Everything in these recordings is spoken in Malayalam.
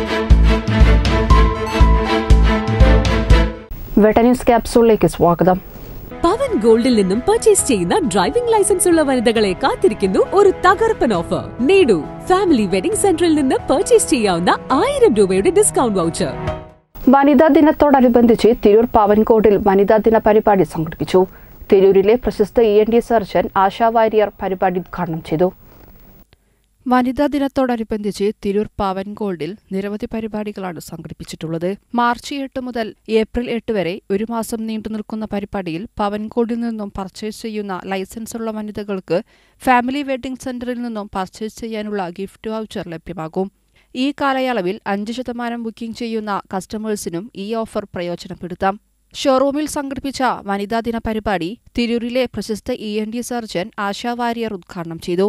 വെട്ട ന്യൂസ് ക്യാപ്സൂളിലേക്ക് സ്വാഗതം പവൻ ഗോൾഡിൽ നിന്നും പർച്ചേസ് ചെയ്യുന്ന ഡ്രൈവിംഗ് ലൈസൻസ് ഉള്ള വനിതകളെ കാത്തിരിക്കുന്നു ഒരു തകർപ്പൻ ഓഫർ നേടൂ ഫാമിലി വെഡിംഗ് സെന്ററിൽ നിന്ന് പർച്ചേസ് ചെയ്യാവുന്ന ആയിരം രൂപയുടെ ഡിസ്കൗണ്ട് വൗച്ചർ വനിതാ ദിനത്തോടനുബന്ധിച്ച് തിരൂർ പാവൻകോട്ടിൽ വനിതാ ദിന പരിപാടി സംഘടിപ്പിച്ചു തിരൂരിലെ പ്രശസ്ത E N T surgeon Asha Warrier പരിപാടി ഉദ്ഘാടനം ചെയ്തു വനിതാ ദിനത്തോടനുബന്ധിച്ച് തിരൂർ പാവൻകോൾഡിൽ നിരവധി പരിപാടികളാണ് സംഘടിപ്പിച്ചിട്ടുള്ളത് മാർച്ച് എട്ട് മുതൽ ഏപ്രിൽ എട്ട് വരെ ഒരു മാസം നീണ്ടുനിൽക്കുന്ന പരിപാടിയിൽ പവൻകോഡിൽ നിന്നും പർച്ചേസ് ചെയ്യുന്ന ലൈസൻസുള്ള വനിതകൾക്ക് ഫാമിലി വെഡ്ഡിംഗ് സെന്ററിൽ നിന്നും പർച്ചേസ് ചെയ്യാനുള്ള ഗിഫ്റ്റ് വൗച്ചർ ലഭ്യമാകും ഈ കാലയളവിൽ അഞ്ച് ശതമാനം ബുക്കിംഗ് ചെയ്യുന്ന കസ്റ്റമേഴ്സിനും ഈ ഓഫർ പ്രയോജനപ്പെടുത്താം ഷോറൂമിൽ സംഘടിപ്പിച്ച വനിതാ ദിന പരിപാടി തിരൂരിലെ പ്രശസ്ത E N T surgeon Asha Warrier ഉദ്ഘാടനം ചെയ്തു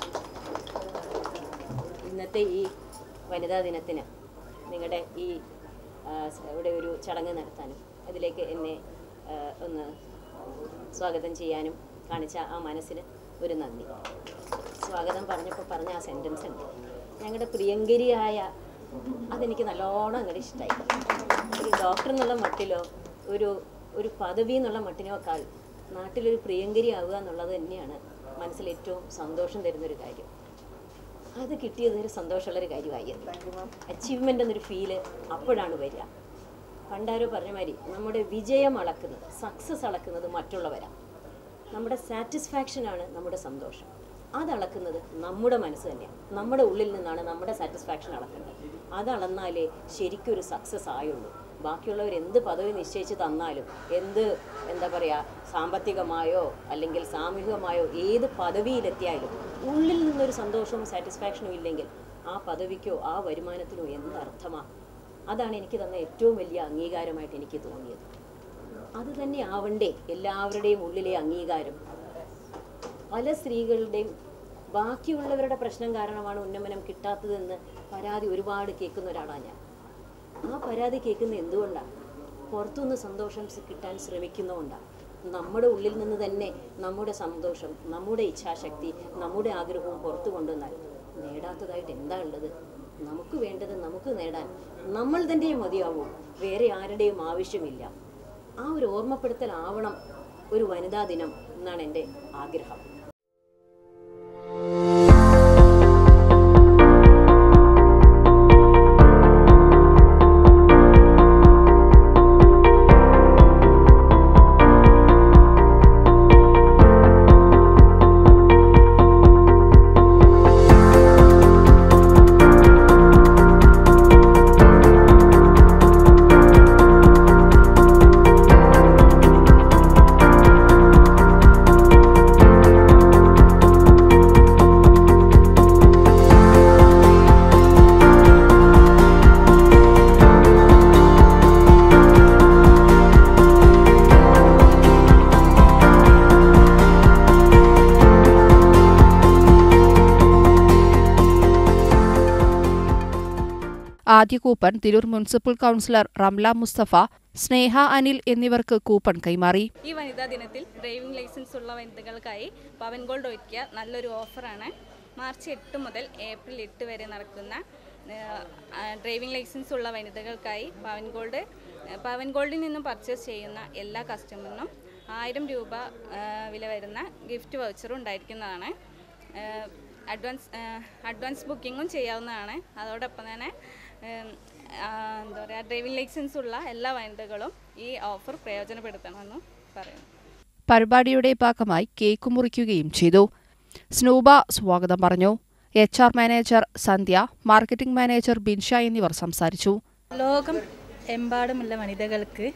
ഇന്നത്തെ ഈ വനിതാ ദിനത്തിന് നിങ്ങളുടെ ഈ ആ, സ- ഇവിടെ ഒരു ചടങ്ങ് നടത്താനും അതിലേക്ക് എന്നെ ആ, ഒന്ന് സ്വാഗതം ചെയ്യാനും കാണിച്ച ആ മനസ്സിന് ഒരു നന്ദി സ്വാഗതം പറഞ്ഞപ്പോൾ പറഞ്ഞ ആ സെൻറ്റൻസ് ഉണ്ട് ഞങ്ങളുടെ പ്രിയങ്കരിയായ അതെനിക്ക് നല്ലോണം അങ്ങോട്ട് ഇഷ്ടമായി ഒരു ഡോക്ടർ എന്നുള്ള മട്ടിലോ ഒരു ഒരു പദവി എന്നുള്ള മട്ടിനേക്കാൾ നാട്ടിലൊരു പ്രിയങ്കരി ആവുക എന്നുള്ളത് തന്നെയാണ് മനസ്സിൽ ഏറ്റവും സന്തോഷം തരുന്നൊരു കാര്യം അത് കിട്ടിയത് ഒരു സന്തോഷമുള്ളൊരു കാര്യമായി അച്ചീവ്മെൻ്റ് എന്നൊരു ഫീല് അപ്പോഴാണ് വരിക പണ്ടാരോ പറഞ്ഞ മാതിരി നമ്മുടെ വിജയം അളക്കുന്നത് സക്സസ് അളക്കുന്നത് മറ്റുള്ളവരാണ് നമ്മുടെ സാറ്റിസ്ഫാക്ഷനാണ് നമ്മുടെ സന്തോഷം അത് അളക്കുന്നത് നമ്മുടെ മനസ്സ് തന്നെയാണ് നമ്മുടെ ഉള്ളിൽ നിന്നാണ് നമ്മുടെ സാറ്റിസ്ഫാക്ഷൻ അളക്കേണ്ടത് അത് അളന്നാലേ ശരിക്കും ഒരു സക്സസ് ആയുള്ളൂ ബാക്കിയുള്ളവർ എന്ത് പദവി നിശ്ചയിച്ച് തന്നാലും എന്ത് എന്താ പറയുക സാമ്പത്തികമായോ അല്ലെങ്കിൽ സാമൂഹികമായോ ഏത് പദവിയിലെത്തിയാലും ഉള്ളിൽ നിന്നൊരു സന്തോഷവും സാറ്റിസ്ഫാക്ഷനും ഇല്ലെങ്കിൽ ആ പദവിക്കോ ആ വരുമാനത്തിനോ എന്ത് അർത്ഥമാണ് അതാണ് എനിക്ക് തന്ന ഏറ്റവും വലിയ അംഗീകാരമായിട്ട് എനിക്ക് തോന്നിയത് അത് തന്നെ ആവണ്ടേ എല്ലാവരുടെയും ഉള്ളിലെ അംഗീകാരം പല സ്ത്രീകളുടെയും ബാക്കിയുള്ളവരുടെ പ്രശ്നം കാരണമാണ് ഉന്നമനം കിട്ടാത്തതെന്ന് പരാതി ഒരുപാട് കേൾക്കുന്ന ഒരാളാണ് ഞാൻ ആ പരാതി കേൾക്കുന്ന എന്തുകൊണ്ടാണ് പുറത്തുനിന്ന് സന്തോഷം സ് കിട്ടാൻ ശ്രമിക്കുന്നതുകൊണ്ടാണ് നമ്മുടെ ഉള്ളിൽ നിന്ന് തന്നെ നമ്മുടെ സന്തോഷം നമ്മുടെ ഇച്ഛാശക്തി നമ്മുടെ ആഗ്രഹവും പുറത്തു കൊണ്ടുവന്നാൽ നേടാത്തതായിട്ട് എന്താ ഉള്ളത് നമുക്ക് വേണ്ടത് നമുക്ക് നേടാൻ നമ്മൾ തന്നെ മതിയാവും വേറെ ആരുടെയും ആവശ്യമില്ല ആ ഒരു ഓർമ്മപ്പെടുത്തലാവണം ഒരു വനിതാ ദിനം എന്നാണ് എൻ്റെ ആഗ്രഹം ആദ്യ coupon Tirur municipal councillor Ramla Mustafa Sneha Anil എന്നിവർക്ക് കൂപ്പൺ കൈമാറി ഈ വനിതാ ദിനത്തിൽ ഡ്രൈവിംഗ് ലൈസൻസ് ഉള്ള വനിതകൾക്കായി പവൻ ഗോൾഡ് ഒരുക്കിയ നല്ലൊരു ഓഫറാണ് മാർച്ച് എട്ട് മുതൽ ഏപ്രിൽ എട്ട് വരെ നടക്കുന്ന ആ, ഡ്രൈവിംഗ് ലൈസൻസ് ഉള്ള വനിതകൾക്കായി പവൻ ഗോൾഡ് പവൻ ഗോൾഡിൽ നിന്നും പർച്ചേസ് ചെയ്യുന്ന എല്ലാ കസ്റ്റമറിനും ആയിരം രൂപ ആ, വില വരുന്ന ഗിഫ്റ്റ് വൗച്ചറും ഉണ്ടായിരിക്കുന്നതാണ് ആ, അഡ്വാൻസ് ആ, അഡ്വാൻസ് ബുക്കിങ്ങും ചെയ്യാവുന്നതാണ് അതോടൊപ്പം തന്നെ ഉം, ആ, എന്താ പറയുക ഡ്രൈവിംഗ് ലൈസൻസ് ഉള്ള എല്ലാ വനിതകളും ഈ ഓഫർ പ്രയോജനപ്പെടുത്തണമെന്ന് പറയുന്നു പരിപാടിയുടെ ഭാഗമായി കേക്ക് മുറിക്കുകയും ചെയ്തു സ്നൂബ സ്വാഗതം പറഞ്ഞു H R manager Sandhya marketing manager Binsha എന്നിവർ സംസാരിച്ചു ലോകം എമ്പാടുമുള്ള വനിതകൾക്ക്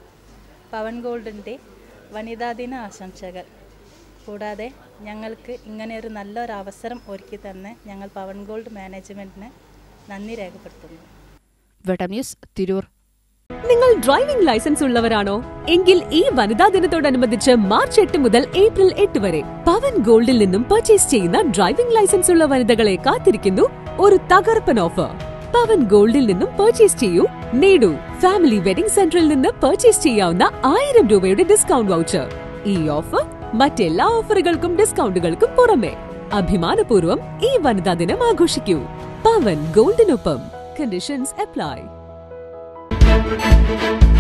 പവൻ ഗോൾഡിൻ്റെ വനിതാ ദിന ആശംസകൾ കൂടാതെ ഞങ്ങൾക്ക് ഇങ്ങനെ ഒരു നല്ലൊരു അവസരം ഒരുക്കി തന്ന് ഞങ്ങൾ പവൻ ഗോൾഡ് മാനേജ്മെൻറ്റിന് നന്ദി രേഖപ്പെടുത്തുന്നു വെട്ടം ന്യൂസ് തിരൂർ നിങ്ങൾ ഡ്രൈവിംഗ് ലൈസൻസ് ഉള്ളവരാണോ എങ്കിൽ ഈ വനിതാ ദിനത്തോടനുബന്ധിച്ച് മാർച്ച് എട്ട് മുതൽ ഏപ്രിൽ എട്ട് വരെ പവൻ ഗോൾഡിൽ നിന്നും പർച്ചേസ് ചെയ്യുന്ന ഡ്രൈവിംഗ് ലൈസൻസ് ഉള്ള വനിതകളെ കാത്തിരിക്കുന്നു ഒരു തകർപ്പൻ ഓഫർ പവൻ ഗോൾഡിൽ നിന്നും പർച്ചേസ് ചെയ്യൂ നേടൂ ഫാമിലി വെഡിംഗ് സെന്ററിൽ നിന്ന് പർച്ചേസ് ചെയ്യാവുന്ന ആയിരം രൂപയുടെ ഡിസ്കൗണ്ട് വൗച്ചർ ഈ ഓഫർ മറ്റെല്ലാ ഓഫറുകൾക്കും ഡിസ്കൗണ്ടുകൾക്കും പുറമെ അഭിമാനപൂർവ്വം ഈ വനിതാ ദിനം ആഘോഷിക്കൂ പവൻ ഗോൾഡിനൊപ്പം Conditions apply.